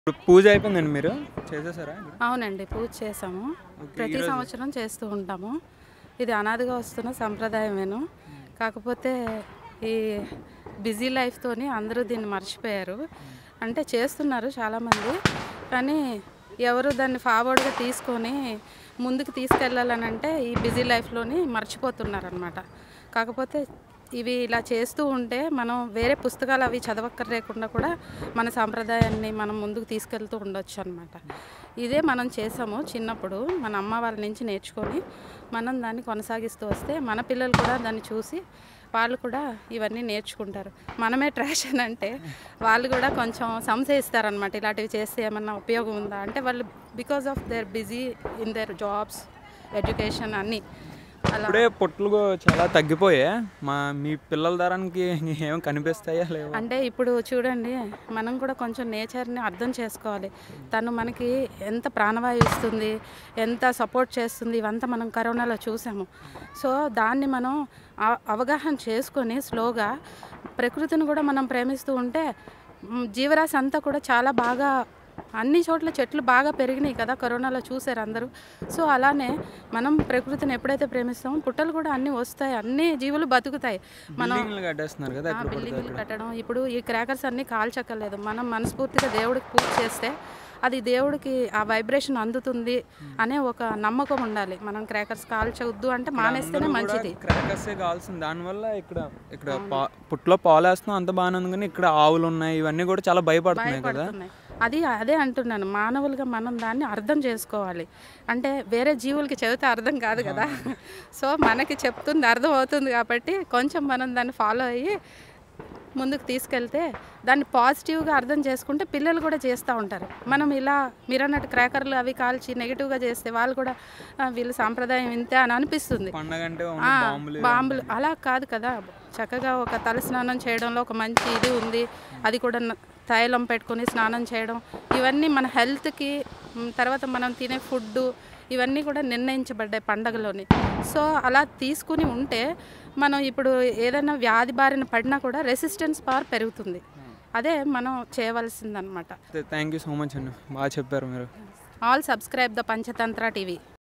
ఇప్పుడు పూజ అయిపోయిందండి మీరు చేసేసారా అవునండి పూజ చేసాము ఓకే, ప్రతి ఈరోజు- సంవత్సరం చేస్తూ ఉంటాము ఇది అనాదిగా వస్తున్న సంప్రదాయమేను కాకపోతే ఈ బిజీ లైఫ్తోని అందరూ దీన్ని మర్చిపోయారు అంటే చేస్తున్నారు చాలామంది కానీ ఎవరు దాన్ని ఫార్వర్డ్గా తీసుకొని ముందుకు తీసుకెళ్ళాలని అంటే ఈ బిజీ లైఫ్లోని మర్చిపోతున్నారు అనమాట కాకపోతే ఇవి ఇలా చేస్తూ ఉంటే మనం వేరే పుస్తకాలు అవి చదవక్కర్లేకుండా కూడా మన సాంప్రదాయాన్ని మనం ముందుకు తీసుకెళ్తూ ఉండొచ్చు అనమాట ఇదే మనం చేసాము చిన్నప్పుడు మన అమ్మ వాళ్ళ నుంచి నేర్చుకొని మనం దాన్ని కొనసాగిస్తూ వస్తే మన పిల్లలు కూడా దాన్ని చూసి వాళ్ళు కూడా ఇవన్నీ నేర్చుకుంటారు మనమే ట్రాష్ అని అంటే వాళ్ళు కూడా కొంచెం సంశయిస్తారనమాట ఇలాంటివి చేస్తే ఏమన్నా ఉపయోగం ఉందా అంటే వాళ్ళు because of their busy in their jobs education అన్నీ అలా ఇప్పుడే పొట్లు చాలా తగ్గిపోయాయి మా మీ పిల్లల తరానికి ఏం కనిపిస్తాయా లేవా అంటే ఇప్పుడు చూడండి మనం కూడా కొంచెం నేచర్ని అర్థం చేసుకోవాలి తను మనకి ఎంత ప్రాణవాయు ఇస్తుంది ఎంత సపోర్ట్ చేస్తుంది ఇవంతా మనం కరోనాలో చూసాము సో దాన్ని మనం అ- అవగాహన చేసుకొని స్లోగా ప్రకృతిని కూడా మనం ప్రేమిస్తూ ఉంటే మ్, జీవరాశి అంతా కూడా చాలా బాగా అన్ని చోట్ల చెట్లు బాగా పెరిగినాయి కదా కరోనాలో చూసారు అందరూ సో అలానే మనం ప్రకృతిని ఎప్పుడైతే ప్రేమిస్తామో పుట్టలు కూడా అన్నీ వస్తాయి అన్ని జీవులు బతుకుతాయి మనం బిల్డింగ్లు కట్టేస్తున్నారు కదా ఆ ఎక్కడ పడితే బిల్డింగ్లు కట్టడం ఇప్పుడు ఈ క్రాకర్స్ అన్ని కాల్చక్కర్లేదు మనం మనస్ఫూర్తిగా దేవుడికి పూజ చేస్తే అది దేవుడికి ఆ వైబ్రేషన్ అందుతుంది అనే ఒక నమ్మకం ఉండాలి మనం క్రాకర్స్ కాల్చవద్దు అంటే మానేస్తేనే మంచిది క్రాకర్సే కావాల్సింది దానివల్ల ఇక్కడ ఇక్కడ పా పుట్లో పాలు వేస్తున్నాం అంత బాగానే ఉంది కానీ ఇక్కడ ఆవులు ఉన్నాయి ఇవన్నీ కూడా చాలా భయపడుతున్నాయి కదా భయపడుతున్నాయి అది అదే అంటున్నాను మానవులుగా మనం దాన్ని అర్థం చేసుకోవాలి అంటే వేరే జీవులకి చెబితే అర్థం కాదు కదా సో మనకి చెప్తుంది అర్థం అవుతుంది కాబట్టి కొంచెం మనం దాన్ని ఫాలో అయ్యి ముందుకు తీసుకెళ్తే దాన్ని పాజిటివ్గా అర్థం చేసుకుంటే పిల్లలు కూడా చేస్తూ ఉంటారు మనం ఇలా మీరు అన్నట్టు క్రాకర్లు అవి కాల్చి నెగిటివ్గా చేస్తే వాళ్ళు కూడా "ఆ, వీళ్ళ సాంప్రదాయం ఇంతే అని అనిపిస్తుంది పండగ అంటే ఆ, ఓన్లీ బాంబులు బాంబులు అలా కాదు కదా చక్కగా ఒక తల స్నానం చేయడంలో ఒక మంచి ఇది ఉంది అది కూడా న- తైలం పెట్టుకొని స్నానం చేయడం ఇవన్నీ మన హెల్త్కి మ్, తర్వాత మనం తినే ఫుడ్ ఇవన్నీ కూడా నిర్ణయించబడ్డాయి పండగలోని సో అలా తీసుకుని ఉంటే మనం ఇప్పుడు ఏదైనా వ్యాధి బారిన పడినా కూడా రెసిస్టెన్స్ పవర్ పెరుగుతుంది అదే మనం చేయవలసిందనమాట థ్యాంక్ యూ సో మచ్ అండి బాగా చెప్పారు మీరు all subscribe the Panchatantra TV